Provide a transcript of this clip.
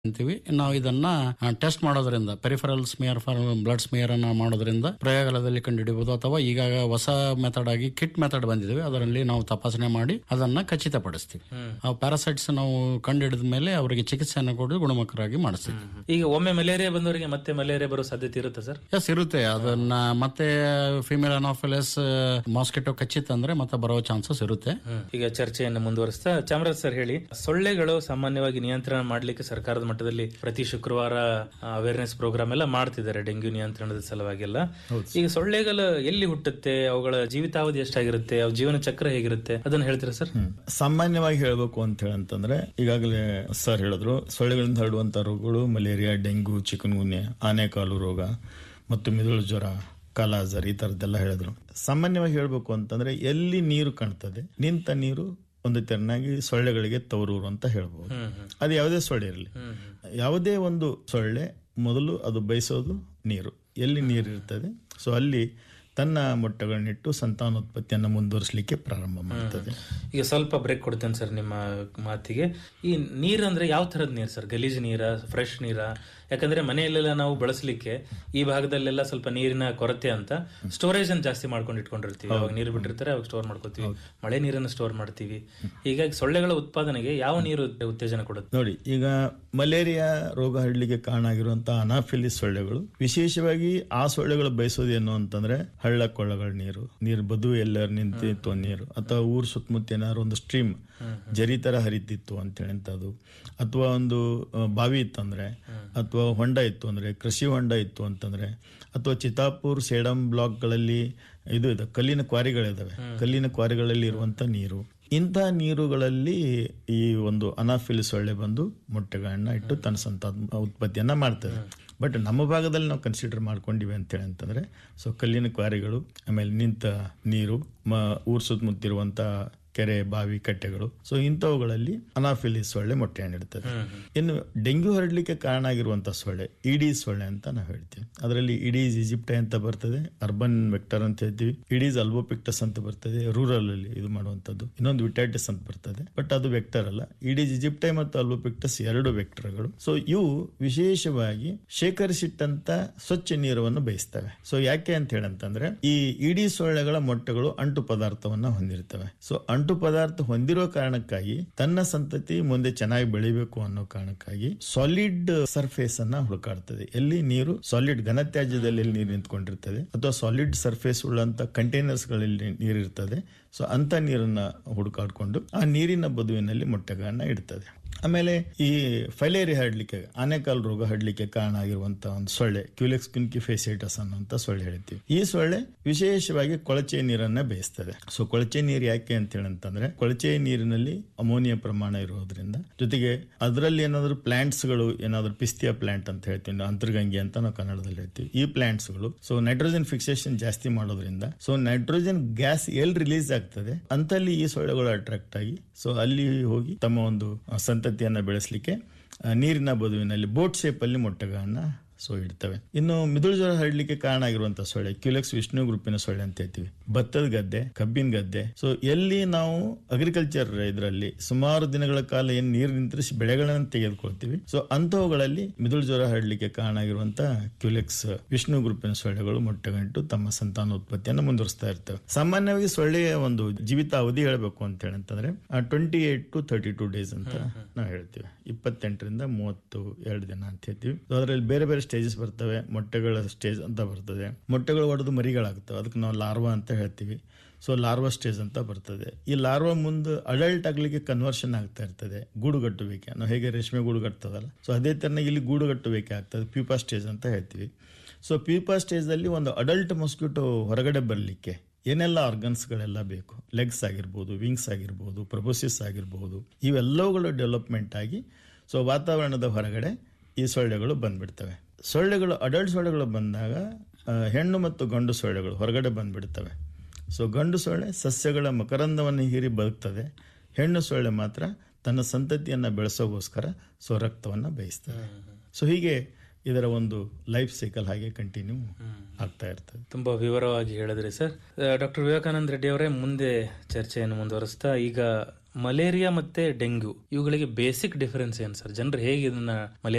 ಅಂತೀವಿ ನಾವು ಇದನ್ನ ಟೆಸ್ಟ್ ಮಾಡೋದ್ರಿಂದ peripheral smear for blood smear ಅನ್ನ ಮಾಡೋದ್ರಿಂದ ಪ್ರಯೋಗಾಲಯದಲ್ಲಿ ಕಂಡುಹಿಡಿಯಬಹುದು ಅಥವಾ ಈಗ ಹೊಸ ಮೆಥಡ್ ಆಗಿ ಕಿಟ್ ಮೆಥಡ್ ಬಂದಿದೆ ಅದರಲ್ಲಿ ನಾವು ತಪಾಸಣೆ ಮಾಡಿ ಅದನ್ನ ಖಚಿತಪಡಿಸ್ತೀವಿ ಆ ಪ್ಯಾರಾಸೈಟ್ಸ್ ನಾವು ಕಂಡುಹಿಡಿದ ಮೇಲೆ ಅವರಿಗೆ ಚಿಕಿತ್ಸೆಯನ್ನು ಕೊಡಿ ಗುಣಮುಖರಾಗಿ ಮಾಡಿಸ್ತೀವಿ ಈಗ ಒಮ್ಮೆ ಮಲೇರಿಯಾ ಬಂದವರಿಗೆ ಮತ್ತೆ ಮಲೇರಿಯಾ ಬರೋ ಸಾಧ್ಯತೆ ಇರುತ್ತೆ ಸರ್ ಎಸ್ ಇರುತ್ತೆ ಅದನ್ನ ಮತ್ತೆ ಫಿಮೇಲ್ ಅನಾಫಿಲಸ್ ಮಾಸ್ಕಿಟೋ ಕಚ್ಚಿತ್ ಅಂದ್ರೆ ಮತ್ತೆ ಬರೋ ಚಾನ್ಸಸ್ ಇರುತ್ತೆ ಈಗ ಚರ್ಚೆಯನ್ನು ಮುಂದುವರಿಸ್ತಾ ಚಾಮರಾಜ್ ಸರ್ ಹೇಳಿ ಸೊಳ್ಳೆಗಳು ಸಾಮಾನ್ಯವಾಗಿ ನಿಯಂತ್ರಣ ಮಾಡಲಿಕ್ಕೆ ಸರ್ಕಾರದ ಮಟ್ಟದಲ್ಲಿ ಪ್ರತಿ ಶುಕ್ರವಾರ ಅವೇರ್ನೆಸ್ ಪ್ರೋಗ್ರಾಮ್ ಎಲ್ಲ ಮಾಡ್ತಿದ್ದಾರೆ ಡೆಂಗ್ಯೂ ನಿಯಂತ್ರಣದ ಸಲುವಾಗಿ ಎಲ್ಲ ಈಗ ಸೊಳ್ಳೆಗಳು ಎಲ್ಲಿ ಹುಟ್ಟುತ್ತೆ ಅವುಗಳ ಜೀವಿತಾವಧಿ ಎಷ್ಟಾಗಿರುತ್ತೆ ಅವು ಜೀವನ ಚಕ್ರ ಹೇಗಿರುತ್ತೆ ಅದನ್ನ ಹೇಳ್ತೀರಾ ಸರ್ ಸಾಮಾನ್ಯವಾಗಿ ಹೇಳಬೇಕು ಅಂತ ಹೇಳಂತಂದ್ರೆ ಈಗಾಗಲೇ ಸರ್ ಹೇಳಿದ್ರು ಸೊಳ್ಳೆಗಳಿಂದ ಹರಡುವಂತ ರೋಗಗಳು ಮಲೇರಿಯಾ ಡೆಂಗು ಚಿಕನ್ಗುನ್ಯ ಆನೆಕಾಲು ರೋಗ ಮತ್ತು ಮಿದುಳು ಜ್ವರ ಕಾಲಾಜರ್ ಈ ತರದ್ದೆಲ್ಲ ಹೇಳಿದ್ರು ಸಾಮಾನ್ಯವಾಗಿ ಹೇಳಬೇಕು ಅಂತಂದ್ರೆ ಎಲ್ಲಿ ನೀರು ಕಾಣ್ತದೆ ನಿಂತ ನೀರು ಒಂದು ತೆರನಾಗಿ ಸೊಳ್ಳೆಗಳಿಗೆ ತವರೂರು ಅಂತ ಹೇಳ್ಬೋದು ಅದು ಯಾವುದೇ ಸೊಳ್ಳೆ ಇರಲಿ ಯಾವುದೇ ಒಂದು ಸೊಳ್ಳೆ ಮೊದಲು ಅದು ಬಯಸೋದು ನೀರು ಎಲ್ಲಿ ನೀರು ಇರ್ತದೆ ಸೊ ಅಲ್ಲಿ ತನ್ನ ಮೊಟ್ಟೆಗಳನ್ನಿಟ್ಟು ಸಂತಾನೋತ್ಪತ್ತಿಯನ್ನು ಮುಂದುವರಿಸಲಿಕ್ಕೆ ಪ್ರಾರಂಭ ಮಾಡ್ತದೆ ಈಗ ಸ್ವಲ್ಪ ಬ್ರೇಕ್ ಕೊಡ್ತೇನೆ ಸರ್ ನಿಮ್ಮ ಮಾತಿಗೆ ಈ ನೀರು ಅಂದ್ರೆ ಯಾವ ತರದ ನೀರು ಸರ್ ಗಲೀಜ್ ನೀರ ಫ್ರೆಶ್ ನೀರ ಯಾಕಂದ್ರೆ ಮನೆಯಲ್ಲೆಲ್ಲ ನಾವು ಬಳಸಲಿಕ್ಕೆ ಈ ಭಾಗದಲ್ಲೆಲ್ಲ ಸ್ವಲ್ಪ ನೀರಿನ ಕೊರತೆ ಅಂತ ಸ್ಟೋರೇಜ್ ಅನ್ನು ಜಾಸ್ತಿ ಮಾಡ್ಕೊಂಡು ಇಟ್ಕೊಂಡಿರ್ತೀವಿ ಅವಾಗ ನೀರು ಬಿಟ್ಟಿರ್ತಾರೆ ಅವಾಗ ಸ್ಟೋರ್ ಮಾಡ್ಕೋತೀವಿ ಮಳೆ ನೀರನ್ನು ಸ್ಟೋರ್ ಮಾಡ್ತೀವಿ ಹೀಗಾಗಿ ಸೊಳ್ಳೆಗಳ ಉತ್ಪಾದನೆಗೆ ಯಾವ ನೀರು ಉತ್ತೇಜನ ಕೊಡುತ್ತೆ ನೋಡಿ ಈಗ ಮಲೇರಿಯಾ ರೋಗ ಹರಡಲಿಕ್ಕೆ ಕಾರಣ ಆಗಿರುವಂತಹ ಅನಾಫಿಲಿಸ್ ಸೊಳ್ಳೆಗಳು ವಿಶೇಷವಾಗಿ ಆ ಸೊಳ್ಳೆಗಳು ಬಯಸೋದೇನು ಅಂತಂದ್ರೆ ಹಳ್ಳ ಕೊಳ್ಳಗಳ ನೀರು ನೀರು ಬದು ಎಲ್ಲರೂ ನಿಂತಿತ್ತು ನೀರು ಅಥವಾ ಊರ್ ಸುತ್ತಮುತ್ತ ಏನಾದ್ರು ಒಂದು ಸ್ಟ್ರೀಮ್ ಜರಿ ತರ ಹರಿತಿತ್ತು ಅಂತೇಳಿ ಅಂತದ್ದು ಅಥವಾ ಒಂದು ಆ, ಬಾವಿ ಇತ್ತಂದ್ರೆ ಅಥವಾ ಹೊಂಡ ಇತ್ತು ಅಂದ್ರೆ ಕೃಷಿ ಹೊಂಡ ಇತ್ತು ಅಂತಂದ್ರೆ ಅಥವಾ ಚಿತಾಪುರ್ ಸೇಡಂ ಬ್ಲಾಕ್ಗಳಲ್ಲಿ ಇದು ಇದೆ ಕಲ್ಲಿನ ಕ್ವಾರಿಗಳಿದಾವೆ ಕಲ್ಲಿನ ಕ್ವಾರಿಗಳಲ್ಲಿ ಇರುವಂತ ನೀರು ಇಂಥ ನೀರುಗಳಲ್ಲಿ ಈ ಒಂದು ಅನಾಫಿಲ್ ಸೊಳ್ಳೆ ಬಂದು ಮೊಟ್ಟೆಗಳನ್ನ ಇಟ್ಟು ತನ್ನ ಸಂತಾನ ಉತ್ಪತ್ತಿಯನ್ನ ಮಾಡ್ತದೆ ಬಟ್ ನಮ್ಮ ಭಾಗದಲ್ಲಿ ನಾವು ಕನ್ಸಿಡರ್ ಮಾಡ್ಕೊಂಡಿವಿ ಅಂತೇಳಿ ಅಂತಂದ್ರೆ ಸೊ ಕಲ್ಲಿನ ಕ್ವಾರಿಗಳು ಆಮೇಲೆ ನಿಂತ ನೀರು ಮ ಊರ್ ಸುತ್ತಮುತ್ತಿರುವಂತ ಕೆರೆ ಬಾವಿ ಕಟ್ಟೆಗಳು ಸೊ ಇಂಥವುಗಳಲ್ಲಿ ಅನಾಫಿಲಿಸ್ ಸೊಳ್ಳೆ ಮೊಟ್ಟೆಯನ್ನು ಇಡ್ತದೆ ಇನ್ನು ಡೆಂಗ್ಯೂ ಹರಡಲಿಕ್ಕೆ ಕಾರಣ ಆಗಿರುವಂತಹ ಸೊಳ್ಳೆ ಇಡೀಸ್ ಸೊಳ್ಳೆ ಅಂತ ನಾವು ಹೇಳ್ತೀವಿ ಅದರಲ್ಲಿ ಇಡೀಸ್ ಈಜಿಪ್ಟೆ ಅಂತ ಬರ್ತದೆ ಅರ್ಬನ್ ವೆಕ್ಟರ್ ಅಂತ ಹೇಳ್ತೀವಿ ಇಡೀಸ್ ಅಲ್ಬೋಪಿಕ್ಟಸ್ ಅಂತ ಬರ್ತದೆ ರೂರಲ್ ಅಲ್ಲಿ ಇದು ಮಾಡುವಂತದ್ದು ಇನ್ನೊಂದು ವಿಟೈಟಿಸ್ ಅಂತ ಬರ್ತದೆ ಬಟ್ ಅದು ವೆಕ್ಟರ್ ಅಲ್ಲ ಇಡೀಸ್ ಈಜಿಪ್ಟೆ ಮತ್ತು ಅಲ್ಬೋಪಿಕ್ಟಸ್ ಎರಡು ವೆಕ್ಟರ್ಗಳು ಸೊ ಇವು ವಿಶೇಷವಾಗಿ ಶೇಖರಿಸಿಟ್ಟಂತ ಸ್ವಚ್ಛ ನೀರನ್ನು ಬಯಸ್ತವೆ ಸೊ ಯಾಕೆ ಅಂತ ಹೇಳಂತಂದ್ರೆ ಈ ಇಡೀ ಸೊಳ್ಳೆಗಳ ಮೊಟ್ಟೆಗಳು ಅಂಟು ಪದಾರ್ಥವನ್ನ ಹೊಂದಿರ್ತವೆ ಸೊ ಅಂಟು ಪದಾರ್ಥ ಹೊಂದಿರೋ ಕಾರಣಕ್ಕಾಗಿ ತನ್ನ ಸಂತತಿ ಮುಂದೆ ಚೆನ್ನಾಗಿ ಬೆಳಿಬೇಕು ಅನ್ನೋ ಕಾರಣಕ್ಕಾಗಿ ಸಾಲಿಡ್ ಸರ್ಫೇಸ್ ಅನ್ನ ಹುಡುಕಾಡ್ತದೆ ಎಲ್ಲಿ ನೀರು ಸಾಲಿಡ್ ಘನತ್ಯಾಜ್ಯದಲ್ಲಿ ಎಲ್ಲಿ ನೀರು ನಿಂತ್ಕೊಂಡಿರ್ತದೆ ಅಥವಾ ಸಾಲಿಡ್ ಸರ್ಫೇಸ್ ಉಳ್ಳಂತ ಕಂಟೈನರ್ಸ್ ಗಳಲ್ಲಿ ನೀರು ಇರ್ತದೆ ಸೊ ಅಂತ ನೀರನ್ನ ಹುಡುಕಾಡ್ಕೊಂಡು ಆ ನೀರಿನ ಬದುವಿನಲ್ಲಿ ಮೊಟ್ಟೆಗಳನ್ನ ಇಡ್ತದೆ ಆಮೇಲೆ ಈ ಫೈಲೇರಿ ಹರಡ್ಲಿಕ್ಕೆ ಆನೆಕಾಲ್ ರೋಗ ಹರಡ್ಲಿಕ್ಕೆ ಕಾರಣ ಆಗಿರುವಂತಹ ಒಂದು ಸೊಳ್ಳೆ ಕ್ಯೂಲೆಕ್ಸ್ ಪಿನ್ಕಿ ಫೇಸೈಟಸ್ ಅನ್ನುವಂತ ಸೊಳ್ಳೆ ಹೇಳ್ತೀವಿ ಈ ಸೊಳ್ಳೆ ವಿಶೇಷವಾಗಿ ಕೊಳಚೆ ನೀರನ್ನ ಬೇಯಿಸ್ತದೆ ಸೊ ಕೊಳಚೆ ನೀರು ಯಾಕೆ ಅಂತ ಹೇಳಂತಂದ್ರೆ ಕೊಳಚೆ ನೀರಿನಲ್ಲಿ ಅಮೋನಿಯಾ ಪ್ರಮಾಣ ಇರೋದ್ರಿಂದ ಜೊತೆಗೆ ಅದರಲ್ಲಿ ಏನಾದ್ರು ಪ್ಲಾಂಟ್ಸ್ ಗಳು ಏನಾದ್ರು ಪಿಸ್ತಿಯಾ ಪ್ಲಾಂಟ್ ಅಂತ ಹೇಳ್ತೀವಿ ನಾವು ಅಂತರ್ಗಂಗೆ ಅಂತ ನಾವು ಕನ್ನಡದಲ್ಲಿ ಹೇಳ್ತೀವಿ ಈ ಪ್ಲಾಂಟ್ಸ್ ಗಳು ಸೊ ನೈಟ್ರೋಜನ್ ಫಿಕ್ಸೇಷನ್ ಜಾಸ್ತಿ ಮಾಡೋದ್ರಿಂದ ಸೊ ನೈಟ್ರೋಜನ್ ಗ್ಯಾಸ್ ಎಲ್ಲಿ ರಿಲೀಸ್ ಆಗ್ತದೆ ಅಂತಲ್ಲಿ ಈ ಸೊಳ್ಳೆಗಳು ಅಟ್ರಾಕ್ಟ್ ಆಗಿ ಸೊ ಅಲ್ಲಿ ಹೋಗಿ ತಮ್ಮ ಒಂದು ಆ, ಸಂತತಿಯನ್ನ ಬೆಳೆಸಲಿಕ್ಕೆ ನೀರಿನ ಬದುವಿನಲ್ಲಿ ಬೋಟ್ ಶೇಪ್ ಅಲ್ಲಿ ಮೊಟ್ಟೆಗಳನ್ನ ಸೊ ಇಡ್ತವೆ ಇನ್ನು ಮಿದುಳು ಜ್ವರ ಹರಡ್ಲಿಕ್ಕೆ ಕಾರಣ ಆಗಿರುವಂತಹ ಸೊಳ್ಳೆ ಕ್ಯೂಲೆಕ್ಸ್ ವಿಷ್ಣು ಗ್ರೂಪಿನ ಸೊಳ್ಳೆ ಅಂತ ಹೇಳ್ತೀವಿ ಭತ್ತದ ಗದ್ದೆ ಕಬ್ಬಿನ ಗದ್ದೆ ಸೊ ಎಲ್ಲಿ ನಾವು ಅಗ್ರಿಕಲ್ಚರ್ ಇದರಲ್ಲಿ ಸುಮಾರು ದಿನಗಳ ಕಾಲ ಏನ್ ನೀರು ನಿಂತರಿಸಿ ಬೆಳೆಗಳನ್ನು ತೆಗೆದುಕೊಳ್ತೀವಿ ಸೊ ಅಂತವುಗಳಲ್ಲಿ ಮಿದುಳು ಜ್ವರ ಹರಡ್ಲಿಕ್ಕೆ ಕಾರಣ ಆಗಿರುವಂತಹ ಕ್ಯೂಲೆಕ್ಸ್ ವಿಷ್ಣು ಗ್ರೂಪಿನ ಸೊಳ್ಳೆಗಳು ಮೊಟ್ಟೆಗಂಟು ತಮ್ಮ ಸಂತಾನೋತ್ಪತ್ತಿಯನ್ನು ಮುಂದುವರಿಸ್ತಾ ಇರ್ತವೆ ಸಾಮಾನ್ಯವಾಗಿ ಸೊಳ್ಳೆಯ ಒಂದು ಜೀವಿತ ಅವಧಿ ಹೇಳಬೇಕು ಅಂತ ಹೇಳಂತಂದ್ರೆ twenty eight to thirty two days ಅಂತ ನಾವು ಹೇಳ್ತೀವಿ ಇಪ್ಪತ್ತೆಂಟರಿಂದ ಮೂವತ್ತು ಎರಡು ದಿನ ಅಂತ ಹೇಳ್ತೀವಿ So ಅದರಲ್ಲಿ ಬೇರೆ ಬೇರೆ ಸ್ಟೇಜಸ್ ಬರ್ತವೆ ಮೊಟ್ಟೆಗಳ ಸ್ಟೇಜ್ ಅಂತ ಬರ್ತದೆ ಮೊಟ್ಟೆಗಳು ಒಡೆದು ಮರಿಗಳಾಗ್ತವೆ ಅದಕ್ಕೆ ನಾವು ಲಾರ್ವಾ ಅಂತ ಹೇಳ್ತೀವಿ ಸೊ ಲಾರ್ವಾ ಸ್ಟೇಜ್ ಅಂತ ಬರ್ತದೆ ಈ ಲಾರ್ವಾ ಮುಂದೆ ಅಡಲ್ಟ್ ಆಗ್ಲಿಕ್ಕೆ ಕನ್ವರ್ಷನ್ ಆಗ್ತಾ ಇರ್ತದೆ ಗೂಡುಗಟ್ಟುವಿಕೆ ನಾವು ಹೇಗೆ ರೇಷ್ಮೆ ಗೂಡುಗಟ್ಟದಲ್ಲ ಸೊ ಅದೇ ತರನಾಗಿ ಇಲ್ಲಿ ಗೂಡುಗಟ್ಟುವಿಕೆ ಆಗ್ತದೆ ಪ್ಯೂಪಾ ಸ್ಟೇಜ್ ಅಂತ ಹೇಳ್ತೀವಿ ಸೊ ಪ್ಯೂಪಾ ಸ್ಟೇಜಲ್ಲಿ ಒಂದು ಅಡಲ್ಟ್ ಮೊಸ್ಕಿಟೋ ಹೊರಗಡೆ ಬರಲಿಕ್ಕೆ ಏನೆಲ್ಲ ಆರ್ಗನ್ಸ್ಗಳೆಲ್ಲ ಬೇಕು ಲೆಗ್ಸ್ ಆಗಿರ್ಬೋದು ವಿಂಗ್ಸ್ ಆಗಿರ್ಬೋದು ಪ್ರೊಬೋಸಿಸ್ ಆಗಿರ್ಬೋದು ಇವೆಲ್ಲವುಗಳು ಡೆವಲಪ್ಮೆಂಟ್ ಆಗಿ ಸೊ ವಾತಾವರಣದ ಹೊರಗಡೆ ಈ ಸೊಳ್ಳೆಗಳು ಬಂದ್ಬಿಡ್ತವೆ ಸೊಳ್ಳೆಗಳು ಅಡಲ್ಟ್ ಸೊಳ್ಳೆಗಳು ಬಂದಾಗ ಆ, ಹೆಣ್ಣು ಮತ್ತು ಗಂಡು ಸೊಳ್ಳೆಗಳು ಹೊರಗಡೆ ಬಂದ್ಬಿಡ್ತವೆ ಸೊ ಗಂಡು ಸೊಳ್ಳೆ ಸಸ್ಯಗಳ ಮಕರಂದವನ್ನು ಹೀರಿ ಬದುಕ್ತದೆ ಹೆಣ್ಣು ಸೊಳ್ಳೆ ಮಾತ್ರ ತನ್ನ ಸಂತತಿಯನ್ನ ಬೆಳೆಸೋಗೋಸ್ಕರ ಸೊ ರಕ್ತವನ್ನ ಬೇಯಿಸ್ತದೆ ಸೊ ಹೀಗೆ ಇದರ ಒಂದು ಲೈಫ್ ಸೈಕಲ್ ಹಾಗೆ ಕಂಟಿನ್ಯೂ ಆಗ್ತಾ ಇರ್ತದೆ ತುಂಬಾ ವಿವರವಾಗಿ ಹೇಳಿದ್ರಿ ಸರ್ ಡಾಕ್ಟರ್ ವಿವೇಕಾನಂದ ರೆಡ್ಡಿ ಅವರೇ ಮುಂದೆ ಚರ್ಚೆಯನ್ನು ಮುಂದುವರಿಸ್ತಾ ಈಗ ಮಲೇರಿಯಾ ಮತ್ತೆ ಡೆಂಗ್ಯೂ ಇವುಗಳಿಗೆ ಬೇಸಿಕ್ ಡಿಫರೆನ್ಸ್ ಏನ್ ಸರ್ ಜನರು ಹೇಗೆ ಇದನ್ನ ಮಲೇರಿಯಾ